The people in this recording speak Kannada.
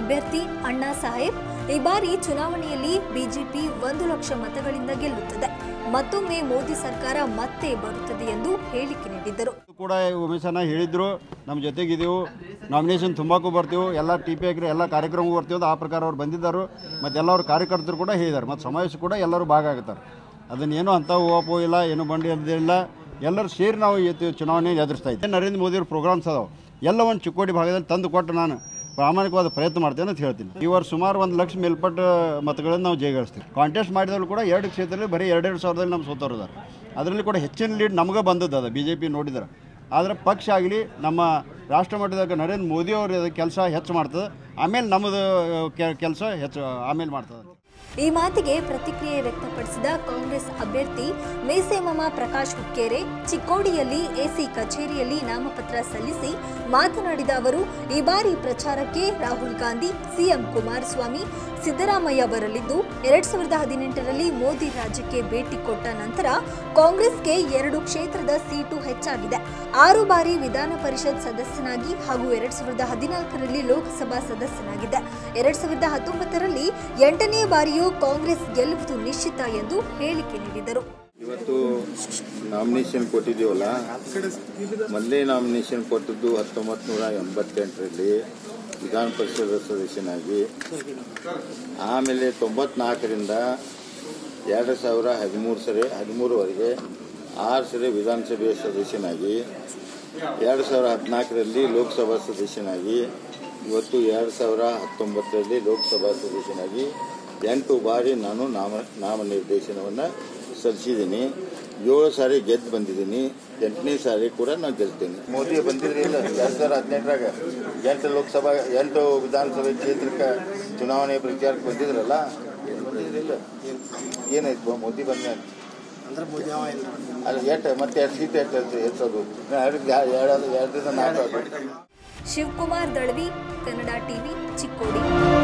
ಅಭ್ಯರ್ಥಿ ಅಣ್ಣಾ ಸಾಹೇಬ್ ಈ ಬಾರಿ ಚುನಾವಣೆಯಲ್ಲಿ ಬಿಜೆಪಿ ಒಂದು ಲಕ್ಷ ಮತಗಳಿಂದ ಗೆಲ್ಲುತ್ತದೆ ಮತ್ತೊಮ್ಮೆ ಮೋದಿ ಸರ್ಕಾರ ಮತ್ತೆ ಬರುತ್ತದೆ ಎಂದು ಹೇಳಿಕೆ ನೀಡಿದ್ದರು ಕೂಡ ಉಮೇಶ್ ಅಣ್ಣ ಹೇಳಿದ್ರು ನಮ್ಮ ಜೊತೆಗಿದ್ದೀವಿ ನಾಮಿನೇಷನ್ ತುಂಬಾಕು ಬರ್ತೀವಿ ಎಲ್ಲ ಟಿ ಪಿ ಆಗ್ರಿ ಎಲ್ಲ ಕಾರ್ಯಕ್ರಮಕ್ಕೆ ಬರ್ತೀವಿ ಅಂತ ಆ ಪ್ರಕಾರ ಅವ್ರು ಬಂದಿದ್ದರು ಮತ್ತು ಎಲ್ಲ ಅವ್ರ ಕಾರ್ಯಕರ್ತರು ಕೂಡ ಹೇಳಿದ್ದಾರೆ ಮತ್ತು ಸಮಾವೇಶ ಕೂಡ ಎಲ್ಲರೂ ಭಾಗ ಆಗ್ತಾರೆ ಅದನ್ನೇನು ಅಂಥ ಓಪೋ ಇಲ್ಲ ಏನು ಬಂಡಿ ಅದಿಲ್ಲ ಎಲ್ಲರೂ ಸೇರಿ ನಾವು ಇವತ್ತು ಚುನಾವಣೆ ಎದುರಿಸ್ತಾ ಇದ್ದೀವಿ ನರೇಂದ್ರ ಮೋದಿ ಅವ್ರ ಪ್ರೋಗ್ರಾಮ್ಸ್ ಅದಾವೆ ಎಲ್ಲ ಒಂದು ಚಿಕ್ಕೋಡಿ ಭಾಗದಲ್ಲಿ ತಂದು ಕೊಟ್ಟು ನಾನು ಪ್ರಾಮಾಣಿಕವಾದ ಪ್ರಯತ್ನ ಮಾಡ್ತೇನೆ ಅಂತ ಹೇಳ್ತೀನಿ ಈ ವರ್ಷ ಸುಮಾರು ಒಂದು ಲಕ್ಷ ಮೇಲ್ಪಟ್ಟ ಮತಗಳನ್ನು ನಾವು ಜಯಗಳಿಸ್ತೀವಿ ಕಾಂಟೆಸ್ಟ್ ಮಾಡಿದವರು ಕೂಡ ಎರಡು ಕ್ಷೇತ್ರದಲ್ಲಿ ಬರೀ ಎರಡೆರಡು ಸಾವಿರದಲ್ಲಿ ನಮ್ಮ ಸೋತವ್ರು ಇದ್ದಾರೆ ಅದರಲ್ಲಿ ಕೂಡ ಹೆಚ್ಚಿನ ಲೀಡ್ ನಮಗೆ ಬಂದದ್ದು ಅದು ಬಿ ಜೆ ಪಿ ನೋಡಿದ್ರೆ ಆದರೆ ಪಕ್ಷ ಆಗಲಿ ನಮ್ಮ ರಾಷ್ಟ್ರ ಮಟ್ಟದಾಗ ನರೇಂದ್ರ ಮೋದಿ ಅವ್ರ ಕೆಲಸ ಹೆಚ್ಚು ಮಾಡ್ತದೆ ಆಮೇಲೆ ನಮ್ಮದು ಕೆಲಸ ಹೆಚ್ಚು ಆಮೇಲೆ ಮಾಡ್ತದೆ ಈ ಮಾತಿಗೆ ಪ್ರತಿಕ್ರಿಯೆ ವ್ಯಕ್ತಪಡಿಸಿದ ಕಾಂಗ್ರೆಸ್ ಅಭ್ಯರ್ಥಿ ಮೇಸೇಮಮ ಪ್ರಕಾಶ್ ಹುಕ್ಕೇರೆ ಚಿಕ್ಕೋಡಿಯಲ್ಲಿ ಎಸಿ ಕಚೇರಿಯಲ್ಲಿ ನಾಮಪತ್ರ ಸಲ್ಲಿಸಿ ಮಾತನಾಡಿದ ಅವರು ಈ ಬಾರಿ ಪ್ರಚಾರಕ್ಕೆ ರಾಹುಲ್ ಗಾಂಧಿ ಸಿಎಂ ಕುಮಾರಸ್ವಾಮಿ ಸಿದ್ದರಾಮಯ್ಯ ಬರಲಿದ್ದು ಎರಡ್ ಸಾವಿರದ ಹದಿನೆಂಟರಲ್ಲಿ ಮೋದಿ ರಾಜ್ಯಕ್ಕೆ ಭೇಟಿ ಕೊಟ್ಟ ನಂತರ ಕಾಂಗ್ರೆಸ್ಗೆ ಎರಡು ಕ್ಷೇತ್ರದ ಸೀಟು ಹೆಚ್ಚಾಗಿದೆ ಆರು ಬಾರಿ ವಿಧಾನ ಪರಿಷತ್ ಸದಸ್ಯನಾಗಿ ಹಾಗೂ ಎರಡ್ ಸಾವಿರದ ಹದಿನಾಲ್ಕರಲ್ಲಿ ಲೋಕಸಭಾ ಸದಸ್ಯನಾಗಿದ್ದೆ ಎರಡ್ ಸಾವಿರದ ಹತ್ತೊಂಬತ್ತರಲ್ಲಿ ಎಂಟನೇ ಬಾರಿಯೂ ಕಾಂಗ್ರೆಸ್ ಗೆಲ್ಲುವುದು ನಿಶ್ಚಿತ ಎಂದು ಹೇಳಿಕೆ ನೀಡಿದರು ಇವತ್ತು ನಾಮಿನೇಷನ್ ಕೊಟ್ಟಿದ್ದೀವಲ್ಲ ಮೊದಲೇ ನಾಮಿನೇಷನ್ ಕೊಟ್ಟದ್ದು ಹತ್ತೊಂಬತ್ತು ನೂರ ಎಂಬತ್ತೆಂಟರಲ್ಲಿ ವಿಧಾನ ಪರಿಷತ್ ಸದಸ್ಯನಾಗಿ ಆಮೇಲೆ ತೊಂಬತ್ನಾಲ್ಕರಿಂದ ಎರಡು ಸಾವಿರ ಹದಿಮೂರು ಸರಿ ಹದಿಮೂರುವರೆಗೆ ಆರು ಸರಿ ವಿಧಾನಸಭೆಯ ಸದಸ್ಯನಾಗಿ ಎರಡು ಸಾವಿರ ಹದಿನಾಲ್ಕರಲ್ಲಿ ಲೋಕಸಭಾ ಸದಸ್ಯನಾಗಿ ಇವತ್ತು ಎರಡು ಸಾವಿರ ಹತ್ತೊಂಬತ್ತರಲ್ಲಿ ಲೋಕಸಭಾ ಸದಸ್ಯನಾಗಿ ಎಂಟು ಬಾರಿ ನಾನು ನಾಮ ನಾಮನಿರ್ದೇಶನವನ್ನು ಸಲ್ಲಿಸಿದ್ದೀನಿ ಏಳು ಸಾರಿ ಗೆದ್ದು ಬಂದಿದ್ದೀನಿ ಎಂಟನೇ ಸಾರಿ ಕೂಡ ನಾನು ಗೆಲ್ತೀನಿ ಮೋದಿ ಬಂದಿರಲಿಲ್ಲ ಎರಡು ಸಾವಿರ ಹದಿನೆಂಟರಾಗ ಎಂಟು ಲೋಕಸಭಾ ಎಂಟು ವಿಧಾನಸಭೆ ಕ್ಷೇತ್ರಕ್ಕೆ ಚುನಾವಣೆ ಪ್ರಚಾರಕ್ಕೆ ಬಂದಿದ್ರಲ್ಲ ಬಂದಿದ್ರಿಲ್ಲ ಏನಾಯ್ತು ಮೋದಿ ಬಂದ ಅಲ್ಲಿ ಎಷ್ಟು ಮತ್ತೆ ಎರಡು ಸೀಟ್ ಎಷ್ಟು ಹೆಚ್ಚೋದು ಎರಡು ಎರಡು ಎರಡರಿಂದ ನಾಲ್ಕು ಅದು ಶಿವಕುಮಾರ್ ದಳವಿ ಕನ್ನಡ ಟಿವಿ ಚಿಕ್ಕೋಡಿ